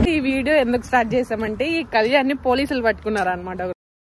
ఈ వీడియో ఎందుకు స్టార్ట్ చేసామంటే ఈ కళ్యాణ్ని పోలీసులు పట్టుకున్నారు అనమాట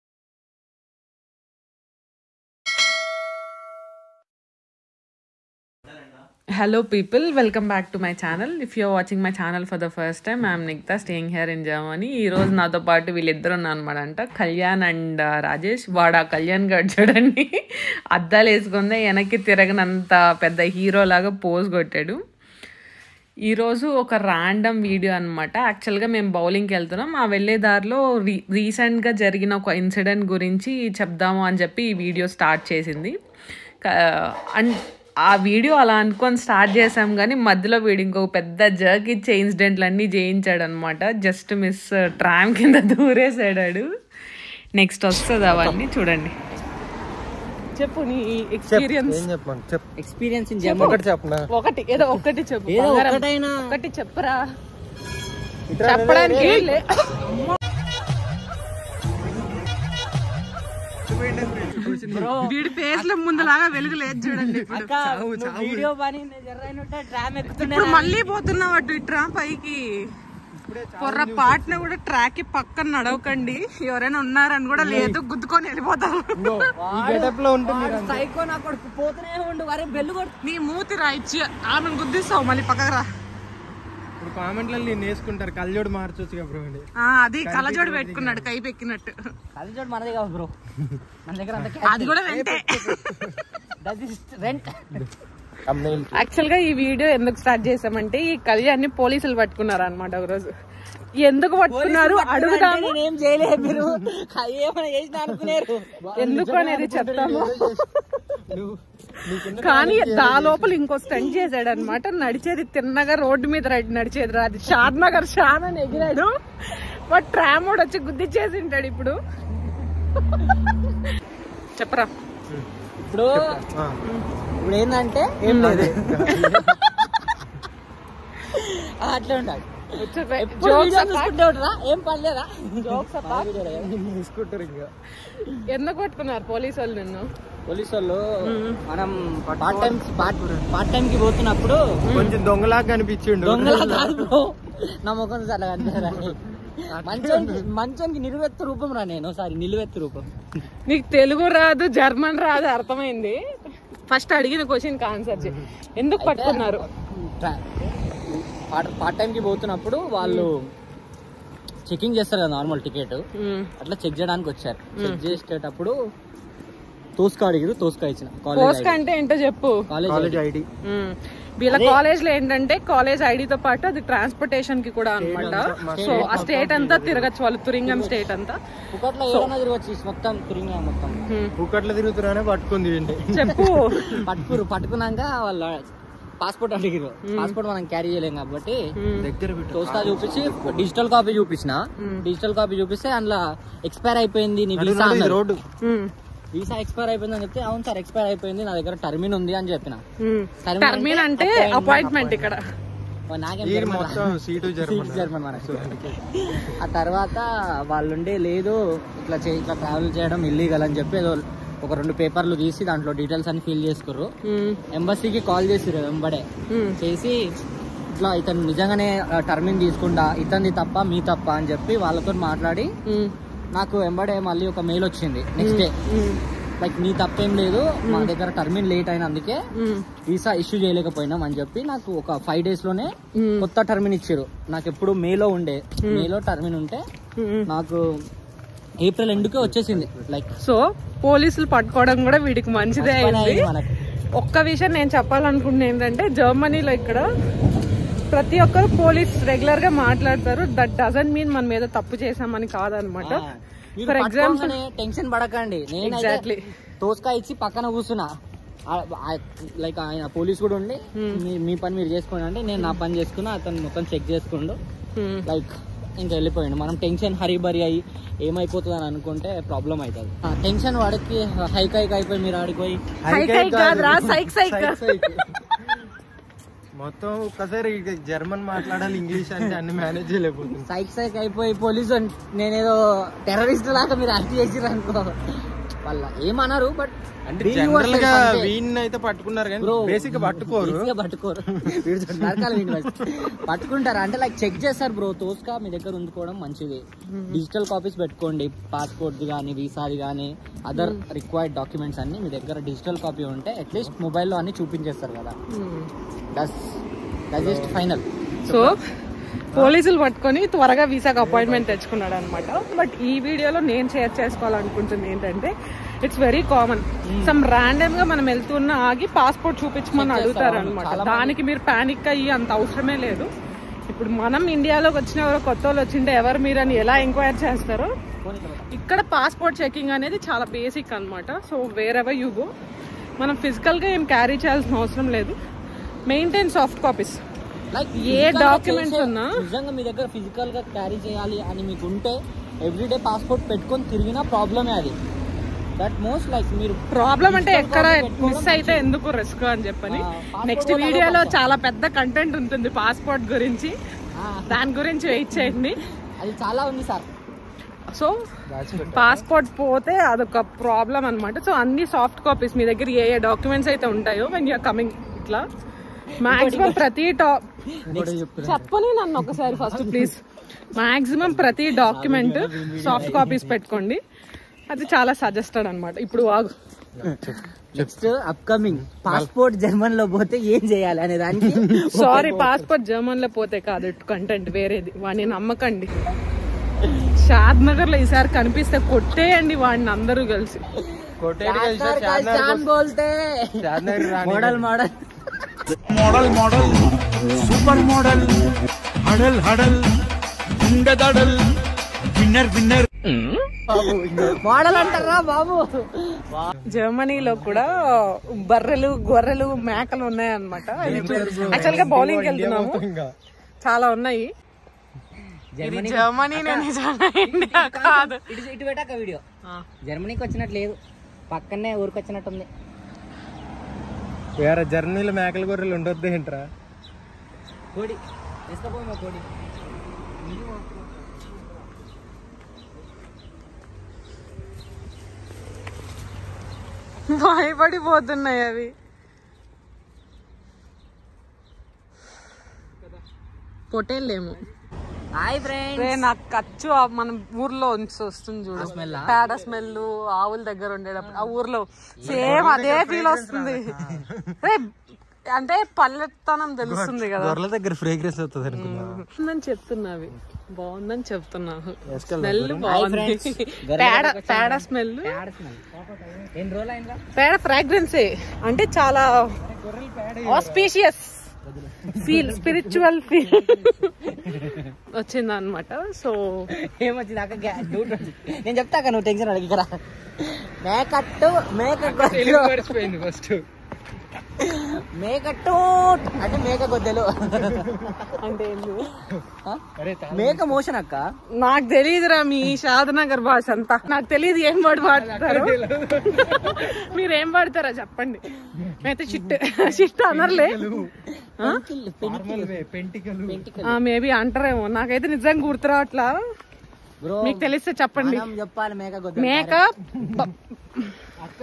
hello people welcome back to my channel if you're watching my channel for the first time I'm Nikita staying here in Germany ఈ రోజు నాతో పాటు వీళ్ళిద్దరు ఉన్నారు అనమాట అంట కళ్యాణ్ అండ్ రాజేష్ వాడు ఆ కళ్యాణ్ గడ్ చూడండి అద్దాలు వేసుకుందే వెనక్కి తిరగనంత పెద్ద హీరో లాగా పోజ్ కొట్టాడు ఈరోజు ఒక ర్యాండమ్ వీడియో అనమాట యాక్చువల్గా మేము బౌలింగ్కి వెళ్తున్నాం ఆ వెళ్ళే దారిలో రీ రీసెంట్గా జరిగిన ఒక ఇన్సిడెంట్ గురించి చెప్దాము అని చెప్పి ఈ వీడియో స్టార్ట్ చేసింది అండ్ ఆ వీడియో అలా అనుకొని స్టార్ట్ చేసాం కానీ మధ్యలో వీడు ఇంకొక పెద్ద జర్క్ ఇచ్చే ఇన్సిడెంట్లు అన్నీ చేయించాడు అనమాట జస్ట్ మిస్ ట్రామ్ కింద దూరేసాడాడు నెక్స్ట్ వస్తుంది అవన్నీ చూడండి చెప్పు నీ ఎక్స్పీరియన్స్ ఏం చెప్పమను చెప్పు ఎక్స్పీరియన్స్ ఇన్ ఒకటి చెప్పనా ఒకటి ఏదో ఒకటి చెప్పు ఏదో బంగారం. ఒకటైనా ఒకటి చెప్పరా ఇట్రా, చెప్పడానికి రే, రే, లే- వీడి ఫేస్ లో ముందులాగా వెలుగు లేదు చూడండి ఇప్పుడు. అక్క నువ్వు వీడియో పని జర్రైనట్టే ట్రామ్ ఎక్కుతున్నా ఇప్పుడు మళ్ళీ పోతున్నావు అటు ఇట్రా పైకి పొర్ర పాటన కూడా ట్రాక్ కి పక్కన నడవకండి ఎవరైనా ఉన్నారని కూడా లేదు గుద్దుకొని వెళ్ళిపోతారు ఈ గెటప్ లో ఉంటుంది మీరు అంతే. సైకో నా కొడుకు పోతూనే ఉండు అరే బెల్లు కొడు నీ మూతి రాయిచ్చి ఆమెను గుద్దిస్తావు మళ్ళీ పక్కకు రా ఇప్పుడు కామెంట్లలో నేను వేసుకుంటారు కళ్ళజోడు మార్చొచ్చు బ్రో అండి ఆ, అది కళ్ళజోడు పెట్టుకున్నాడు కై పెక్కినట్టు అది చూడు మనదే కాదు బ్రో మన దగ్గర అంత అది కూడా వెంటే రెంట్ thumbnail. యాక్చువల్ గా ఈ వీడియో ఎందుకు స్టార్ట్ చేసామంటే ఈ కళ్యాణ్ని పోలీసులు పట్టుకున్నారు అనమాట ఒకరోజు ఎందుకు పట్టుకున్నారు అడుగుదాము నేనేం చేయలేదు మీరు ఏమైనా చేసినా అనుకునేరు ఎందుకు అనేది చెప్తాము నువ్వు నీకున్న కానీ దా లోపల ఇంకో స్టంట్ చేశాడు అనమాట నడిచేది తిన్నగా రోడ్డు మీద రైడ్ నడిచేది రా అది షాద్ నగర్ షాన్ అని ఎగిరాడు బట్ ట్రామోడ్ వచ్చి గుద్దిచ్చేసి ఉంటాడు ఇప్పుడు చెప్పరా ఇప్పుడు ఆ, ఇప్పుడు ఏంటంటే ఏం లేదు ఆ, అట్లే ఉండాలి ఎప్పుడు వీడియో చూసుకుంటే ఉంటారా? ఏం పర్లేదా తీసుకుంటారు ఇంకా ఎందుకు పట్టుకున్నారు పోలీసు వాళ్ళు నిన్ను పోలీసు వాళ్ళు మనం part time part part time కి పోతున్నప్పుడు కొంచెం దొంగలాగా కనిపించిండు దొంగల కాదు bro. నా ముఖం అలా కనిపిస్తారా మంచోనికి మంచోనికి నిలువెత్తు రూపం రా నేను సారీ నిలువెత్తు రూపం నీకు తెలుగు రాదు జర్మన్ రాదు అర్థమైంది ఫస్ట్ అడిగిన క్వశ్చన్ ఆన్సర్ చేయి ఎందుకు పట్టుకున్నారు ట్రా- పార్ట్ పార్ట్ టైం కి పోతున్నప్పుడు వాళ్ళు చెకింగ్ చేస్తారు కదా నార్మల్ టికెట్ ఉమ్. అట్లా చెక్ చేయడానికి వచ్చారు చెక్ చేసేటప్పుడు తోసుకా అడిగారు తోసుకా ఇచ్చిన కాలేజ్ పోస్ట్ అంటే ఏంటో చెప్పు కాలేజ్ కాలేజ్ ఐడి ఉమ్. వీళ్ళ కాలేజ్ లో ఏంటంటే కాలేజ్ ఐడితో పాటు అది ట్రాన్స్పోర్టేషన్ కి కూడా అనమాట సో ఆ స్టేట్ అంతా తిరగచ్చు వాళ్ళు తురింగం స్టేట్ అంతా ఒకట్లో ఏదైనా తిరగచ్చు మొత్తం తిరిగినా మొత్తం ఉమ్. పుక్కట్లు తిరుగుతున్నానే పట్టుకుంది ఏంటి చెప్పు పట్టుకురు పట్టుకున్నాక వాళ్ళ పాస్పోర్ట్ అడిగారు పాస్పోర్ట్ మనం క్యారీ చేయలేం కాబట్టి ఉమ్. దగ్గర పెట్టు తోస్తా చూపించి డిజిటల్ కాపీ చూపించిన డిజిటల్ కాపీ చూపిస్తే అందులో ఎక్స్పైర్ అయిపోయింది నీ వీసా ఇది అన్నారు. రోడ్డు ఉమ్. వీసా ఎక్స్పైర్ అయిపోయింది అని చెప్తే అవును సార్ ఎక్స్పైర్ అయిపోయింది నా దగ్గర టర్మిన్ ఉంది అని చెప్పిన ఉమ్. Termin టర్మిన్ అంటే అంటే అపాయింట్మెంట్ ఇక్కడ ఓ నాకేం ఈ జర్మన్ రా. మొత్తం సీటు జర్మన్ జర్మన్ మనకు ఆ తర్వాత వాళ్ళుండే లేదు ఇట్లా చే- ఇట్లా ట్రావెల్ చేయడం ఇల్లీగల్ అని చెప్పి ఏదో ఒక రెండు పేపర్లు తీసి దాంట్లో డీటెయిల్స్ అన్ని ఫిల్ చేసుకుర్రు ఉమ్. ఎంబసీకి కాల్ చేసిర్రు వెంబడే ఉమ్. చేసి ఇట్లా ఇతను నిజంగానే టర్మిన్ తీసుకుంటా ఇతనిది తప్ప మీ తప్ప అని చెప్పి వాళ్ళతో మాట్లాడి ఉమ్. నాకు వెంబడే మళ్ళీ ఒక మెయిల్ వచ్చింది నెక్స్ట్ డే ఉమ్. లైక్ నీ తప్పేం లేదు మా దగ్గర టర్మిన్ లేట్ అయినందుకే ఉమ్. వీసా ఇష్యూ చేయలేకపోయినాం అని చెప్పి నాకు ఒక ఫైవ్ డేస్ లోనే ఉమ్. కొత్త టర్మిన్ ఇచ్చారు నాకు ఎప్పుడు మేలో ఉండే మేలో టర్మిన్ ఉంటే ఉమ్. నాకు ఏప్రిల్ ఎండుకే వచ్చేసింది లైక్ సో పోలీసులు పట్టుకోవడం కూడా వీడికి మంచిదే అయింది మనకు ఒక్క విషయం నేను చెప్పాలనుకుంటున్నా ఏంటంటే జర్మనీలో ఇక్కడ ప్రతి ఒక్కరు పోలీస్ రెగ్యులర్ గా మాట్లాడతారు దట్ డజన్ మీన్ మన మీద తప్పు చేసామని కాదనమాట ఫర్ ఎగ్జాంపుల్ టెన్షన్ పడకండి నేనైతే ఎగ్జాక్ట్లీ తోసుకా ఇచ్చి పక్కన కూర్చున్నా లైక్ ఆయన పోలీస్ కూడా ఉండి మీ- మీ పని మీరు చేసుకోండి అంటే నేను నా పని చేసుకున్నా అతను మొత్తం చెక్ చేసుకుండు లైక్ ఇంకా వెళ్ళిపోయిండు మనం టెన్షన్ హరిబరి అయ్యి ఏమైపోతుంది అని అనుకుంటే ప్రాబ్లం అవుతుంది టెన్షన్ వాడికి హైక్ హైక్ అయిపోయి మీరు ఆడిపోయి సైక్ సైక్ కాదురా సైక్ సైక్ సైక్ సైక్. మొత్తం ఒక్కసారి ఇక జర్మన్ మాట్లాడాలి ఇంగ్లీష్ అంటే అన్ని మేనేజ్ చేయలేకపోతుంది సైక్ సైక్ అయిపోయి పోలీసు నేనేదో టెర్రరిస్ట్ లాగా మీరు అరెస్ట్ చేసిర్రు అనుకో వాళ్ళ ఏమన్నారు బట్ అంటే జనరల్ గా వీన్ అయితే పట్టుకున్నారు కానీ బేసిక్ గా పట్టుకోరు పట్టుకోరు వీడు చూడు, నరకాలి వీడిని first. పట్టుకుంటారు అంటే లైక్ చెక్ చేస్తారు బ్రో తోసుగా మీ దగ్గర ఉంచుకోవడం మంచిది డిజిటల్ కాపీస్ పెట్టుకోండి పాస్పోర్ట్ కానీ వీసాది కానీ అదర్ రిక్వైర్డ్ డాక్యుమెంట్స్ అన్ని మీ దగ్గర డిజిటల్ కాపీ ఉంటే అట్లీస్ట్ మొబైల్లో అన్ని చూపించేస్తారు కదా thus that is final so పోలీసులు పట్టుకొని త్వరగా వీసాకి అపాయింట్మెంట్ తెచ్చుకున్నాడు అనమాట బట్ ఈ వీడియోలో నేను షేర్ చేసుకోవాలనుకుంటుంది ఏంటంటే it's very common some random గా మనం వెళ్తున్న ఆగి పాస్పోర్ట్ చూపించమని అడుగుతారు అనమాట దానికి మీరు పానిక్ అయ్యి అంత అవసరమే లేదు ఇప్పుడు మనం ఇండియాలోకి వచ్చిన ఎవరో కొత్త వాళ్ళు వచ్చింటే ఎవరు మీరు అని ఎలా ఎంక్వైర్ చేస్తారో ఇక్కడ పాస్పోర్ట్ చెకింగ్ అనేది చాలా బేసిక్ అన్నమాట సో వేరెవర్ యూ గో మనం ఫిజికల్ గా ఏం క్యారీ చేయాల్సిన అవసరం లేదు మెయింటైన్ సాఫ్ట్ కాపీస్ లైక్ ఏ documents ఉన్నా? నిజంగా మీ దగ్గర ఫిజికల్ గా క్యారీ చేయాలి అని మీకు ఉంటే ఎవ్రీడే పాస్పోర్ట్ పెట్టుకొని తిరిగినా ప్రాబ్లమే అది దట్ మోస్ట్ లైక్ మీరు ప్రాబ్లం అంటే ఎక్కడ మిస్ అయితే ఎందుకు రిస్క్ అని చెప్పని ఆ, passport నెక్స్ట్ కూడా వీడియోలో అదే చాలా పెద్ద కంటెంట్ ఉంటుంది పాస్పోర్ట్ గురించి ఆ, దాని గురించి వెయిట్ చేయండి అది చాలా ఉంది సార్ సో పాస్పోర్ట్ పోతే అదొక ప్రాబ్లం అన్నమాట సో అన్ని సాఫ్ట్ కాపీస్ మీ దగ్గర ఏ ఏ డాక్యుమెంట్స్ అయితే ఉంటాయో వెన్ యూఆర్ కమింగ్ ఇట్లా మాక్సిమం ప్రతి టాప్ చెప్పని నన్ను ఒకసారి ఫస్ట్ ప్లీజ్ మాక్సిమం ప్రతి డాక్యుమెంట్ సాఫ్ట్ కాపీస్ పెట్టుకోండి అది చాలా సజెస్టెడ్ అన్నమాట ఇప్పుడు ఆగు నెక్స్ట్ అప్కమింగ్ పాస్పోర్ట్ జర్మన్ లో పోతే ఏం చేయాలి అనే దానికి సారీ పాస్పోర్ట్ జర్మన్ లో పోతే కాదు కంటెంట్ వేరేది వాడిని నమ్మకండి షాద్ నగర్ లో ఈసారి కనిపిస్తే కొట్టేయండి వాడిని అందరూ కలిసి కొట్టేటి కలిసి చార్ కాల్ చాన్ బోల్తే చార్మినార్ రాని model model model model super model హడల్ హడల్ గుండెదడల్ విన్నర్ విన్నర్ మోడల్ అంటారా బాబు జర్మనీలో కూడా బర్రెలు గొర్రెలు మేకలు ఉన్నాయన్నమాట యాక్చువల్ గా బౌలింగ్ వెళ్తున్నాము ఇంకా చాలా ఉన్నాయి ఇది జర్మనీ నిజంగా ఇండియా కాదు ఇటు ఇటు పెట్టాక వీడియో జర్మనీకి వచ్చినట్టు లేదు పక్కనే ఊరికి వచ్చినట్టుంది వేరే జర్నీలో మేకల గొర్రెలు ఉండొద్దు ఏంట్రా కోడి వేసుకోపోయి కోడి భయపడిపోతున్నాయి అవి పొట్టేళ్ళేమో హాయ్ ఫ్రెండ్ రే నాకు ఖర్చు ఆ మన ఊర్లో ఉంచి వస్తుంది చూడు smell ఆ? పేడ స్మెల్ ఆవుల దగ్గర ఉండేటప్పుడు ఆ ఊర్లో సేమ్ అదే ఫీల్ వస్తుంది రే అంటే పల్లెతనం తెలుస్తుంది కదా గొర్రెల దగ్గర ఫ్రేగ్రెన్స్ అవుతుంది అనుకున్నా బాగుందని చెప్తున్నావి బాగుందని చెప్తున్నావు స్మెల్ బాగుంది పేడ పేడ స్మెల్ పేడ స్మెల్ ఎన్ని రోజులు అయిందా పేడ ఫ్రాగ్రెన్సే అంటే చాలా ఆస్పీషియస్ ఫీల్ స్పిరిచువల్ ఫీల్ వచ్చింది అనమాట సో ఏమొచ్చింది అక్క గ్యా- డూట్ వచ్చింది. నేను చెప్తాక నువ్వు టెన్షన్ అడిగి ఇక్కడ మేకట్టు మేక మర్చిపోయింది ఫస్ట్ మేకట్టు అంటే మేక గొద్దెలు అంటే ఏంది? ఆ? మేక మోషన్ అక్క నాకు తెలియదురా మీ షాదనగర్ భాష అంతా నాకు తెలియదు ఏం వర్డ్ వాడతారు మీరు ఏం వాడతారా చెప్పండి అయితే చిట్ చిట్ అనర్లే పెంటికలు మేబీ అంటారేమో నాకైతే నిజంగా గుర్తురావట్లా బ్రో మీకు తెలిస్తే చెప్పండి మనం చెప్పాలి మేక గొద్దెలు మేక బ- అక్క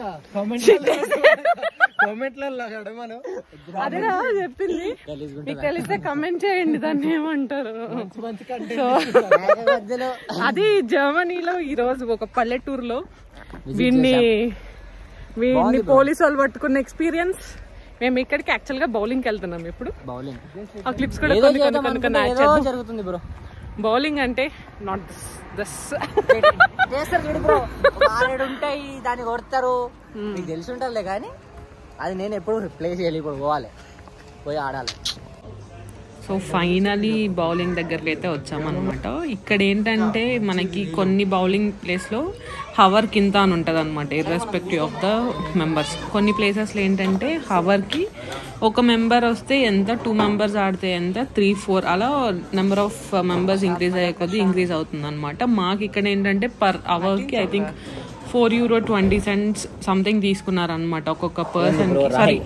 కామెంట్లలో మనం అదేనా చెప్పింది మీకు తెలిస్తే కమెంట్ చేయండి దాన్ని ఏమంటారు సో మేక గొద్దెలు అది జర్మనీలో ఈ రోజు ఒక పల్లెటూరులో వీడిని వీడిని పోలీసు వాళ్ళు పట్టుకున్న ఎక్స్పీరియన్స్ మేము ఇక్కడికి యాక్చువల్ గా బౌలింగ్ వెళ్తున్నాం ఇప్పుడు బౌలింగ్ ఆ క్లిప్స్ కూడా ఏదో కొన్ని కొన్ని చేద్దాం కొన్ని కొన్ని అనుకుంటే యాడ్ ఏదో చేద్దాం జరుగుతుంది బ్రో బౌలింగ్ అంటే నాట్ దస్ చేస్తారు చూడు బ్రో ఆరేడు ఉంటాయి దాన్ని కొడతారు మీకు తెలిసి ఉంటుందిలే కానీ అది నేను ఎప్పుడు ప్లే చేయాలి ఇప్పుడు పోవాలి పోయి ఆడాలి సో ఫైనలీ బౌలింగ్ దగ్గరికి అయితే వచ్చామన్నమాట ఇక్కడ ఏంటంటే మనకి కొన్ని బౌలింగ్ ప్లేస్లో హవర్ కింద అని ఉంటుంది అనమాట ఇర్రెస్పెక్టివ్ ఆఫ్ ద మెంబర్స్ కొన్ని ప్లేసెస్లో ఏంటంటే హవర్కి ఒక మెంబర్ వస్తే ఎంత టూ మెంబర్స్ ఆడితే ఎంత త్రీ ఫోర్ అలా నెంబర్ ఆఫ్ మెంబర్స్ ఇంక్రీజ్ అయ్యే కొద్దీ ఇంక్రీజ్ అవుతుంది అనమాట మాకు ఇక్కడ ఏంటంటే పర్ అవర్కి I think four euro twenty cents something తీసుకున్నారనమాట ఒక్కొక్క పర్సన్కి సారీ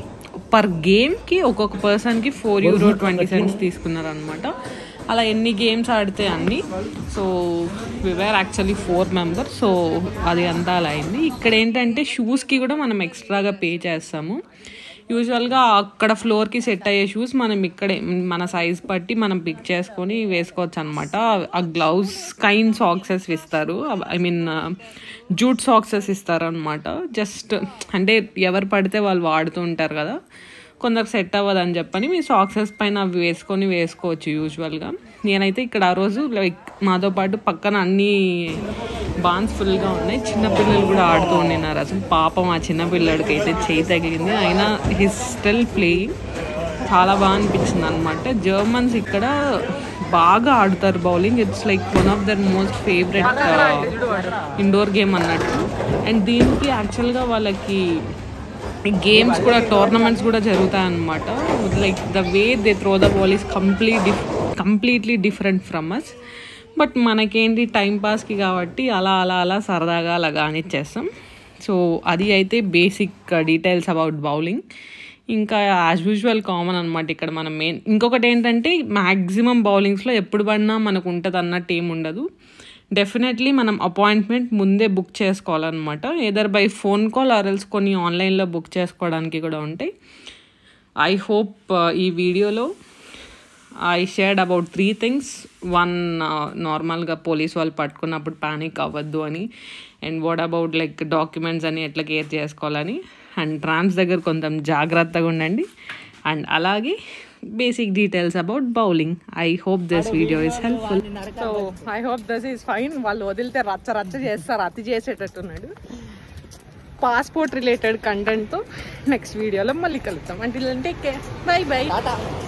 పర్ గేమ్కి ఒక్కొక్క పర్సన్కి ఫోర్ యూరో ట్వంటీ సెంట్స్ తీసుకున్నారు అనమాట అలా ఎన్ని గేమ్స్ ఆడితే అన్ని so we were actually four members so అది అంతా అలా అయింది ఇక్కడ ఏంటంటే షూస్కి కూడా మనం ఎక్స్ట్రాగా పే చేస్తాము యూజువల్గా అక్కడ ఫ్లోర్కి సెట్ అయ్యే షూస్ మనం ఇక్కడే మన సైజ్ బట్టి మనం పిక్ చేసుకొని వేసుకోవచ్చు అనమాట ఆ గ్లౌస్ కైన్ సాక్సెస్ ఇస్తారు ఐ మీన్ జూట్ సాక్సెస్ ఇస్తారు అనమాట జస్ట్ అంటే ఎవరు పడితే వాళ్ళు వాడుతూ ఉంటారు కదా కొందరు సెట్ అవ్వదు అని చెప్పని మీ సాక్సెస్ పైన అవి వేసుకొని వేసుకోవచ్చు యూజువల్గా నేనైతే ఇక్కడ ఆ రోజు లైక్ మాతో పాటు పక్కన అన్ని బాన్స్ ఫుల్గా ఉన్నాయి చిన్నపిల్లలు కూడా ఆడుతూ ఉండినారు అసలు పాపం ఆ చిన్నపిల్లడికి అయితే చేయి తగిలింది అయినా హిస్ స్టిల్ ప్లేయింగ్ చాలా బాగా అనిపించింది అనమాట జర్మన్స్ ఇక్కడ బాగా ఆడుతారు bowling it's like one of the most favourite indoor game అన్నట్టు అండ్ దీనికి యాక్చువల్గా వాళ్ళకి గేమ్స్ కూడా టోర్నమెంట్స్ కూడా జరుగుతాయి అనమాట like the way they throw the ball is complete diff completely different from us but మనకేంటి టైం పాస్కి కాబట్టి అలా అలా అలా సరదాగా అలా కానిచ్చేస్తాం సో అది అయితే బేసిక్ డీటెయిల్స్ అబౌట్ బౌలింగ్ ఇంకా యాజ్ యూజువల్ కామన్ అనమాట ఇక్కడ మనం మెయిన్ ఇంకొకటి ఏంటంటే మ్యాక్సిమం బౌలింగ్స్లో ఎప్పుడు పడినా మనకు ఉంటుంది అన్నట్టు ఏమి ఉండదు డెఫినెట్లీ మనం అపాయింట్మెంట్ ముందే బుక్ చేసుకోవాలన్నమాట ఏదర్ బై ఫోన్ కాల్ ఆర్ఎల్స్ కొన్ని ఆన్లైన్లో బుక్ చేసుకోవడానికి కూడా ఉంటాయి ఐ హోప్ ఈ వీడియోలో I shared about three things one నార్మల్గా పోలీస్ వాళ్ళు పట్టుకున్నప్పుడు ప్యానిక్ అవ్వద్దు అని and what about like documents అని ఎట్లా కేర్ చేసుకోవాలని అండ్ ట్రాన్స్ దగ్గర కొంచెం జాగ్రత్తగా ఉండండి అండ్ అలాగే basic details about bowling I hope this video is helpful so I hope this is fine వాళ్ళు వదిలితే రచ్చ రచ్చ చేస్తారు అతి చేసేటట్టున్నాడు పాస్పోర్ట్ రిలేటెడ్ కంటెంట్తో నెక్స్ట్ వీడియోలో మళ్ళీ కలుద్దాం అంటే బై బై